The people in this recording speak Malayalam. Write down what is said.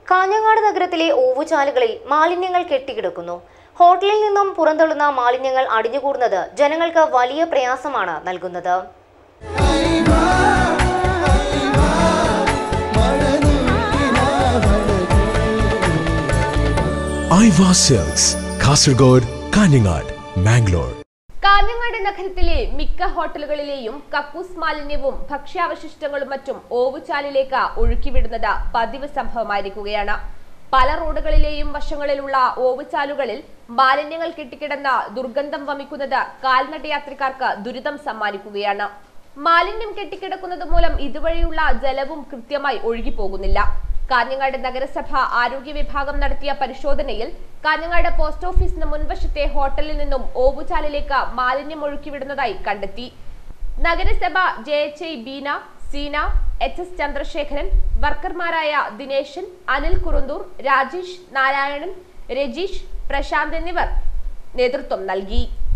കാഞ്ഞങ്ങാട് നഗരത്തിലെ ഓവുചാലുകളിൽ മാലിന്യങ്ങൾ കെട്ടിക്കിടക്കുന്നു ഹോട്ടലിൽ നിന്നും പുറന്തള്ളുന്ന മാലിന്യങ്ങൾ അടിഞ്ഞുകൂടുന്നത് ജനങ്ങൾക്ക് വലിയ പ്രയാസമാണ് നൽകുന്നത് ഐവ സെൽസ് കാസർഗോഡ് കാഞ്ഞങ്ങാട് മാംഗ്ലൂർ കാഞ്ഞങ്ങാട് നഗരത്തിലെ മിക്ക ഹോട്ടലുകളിലെയും കക്കൂസ് മാലിന്യവും ഭക്ഷ്യാവശിഷ്ടങ്ങളും മറ്റും ഓവുചാലിലേക്ക് ഒഴുക്കിവിടുന്നത് പതിവ് സംഭവമായിരിക്കുകയാണ് പല റോഡുകളിലെയും വശങ്ങളിലുള്ള ഓവുചാലുകളിൽ മാലിന്യങ്ങൾ കെട്ടിക്കിടന്ന ദുർഗന്ധം വമിക്കുന്നത് കാൽനടയാത്രക്കാർക്ക് ദുരിതം സമ്മാനിക്കുകയാണ് മാലിന്യം കെട്ടിക്കിടക്കുന്നത് മൂലം ഇതുവഴിയുള്ള ജലവും കൃത്യമായി ഒഴുകിപ്പോകുന്നില്ല കാഞ്ഞങ്ങാട് നഗരസഭ ആരോഗ്യ വിഭാഗം നടത്തിയ പരിശോധനയിൽ കാഞ്ഞങ്ങാട് പോസ്റ്റ് ഓഫീസിന് മുൻവശത്തെ ഹോട്ടലിൽ നിന്നും ഓവുചാലിലേക്ക് മാലിന്യം ഒഴുക്കിവിടുന്നതായി കണ്ടെത്തി നഗരസഭ J H I Beena Seena H S Chandrasekharan വർക്കർമാരായ ദിനേശൻ അനിൽ കുറുന്തൂർ രാജേഷ് നാരായണൻ രജീഷ് പ്രശാന്ത് എന്നിവർ നേതൃത്വം നൽകി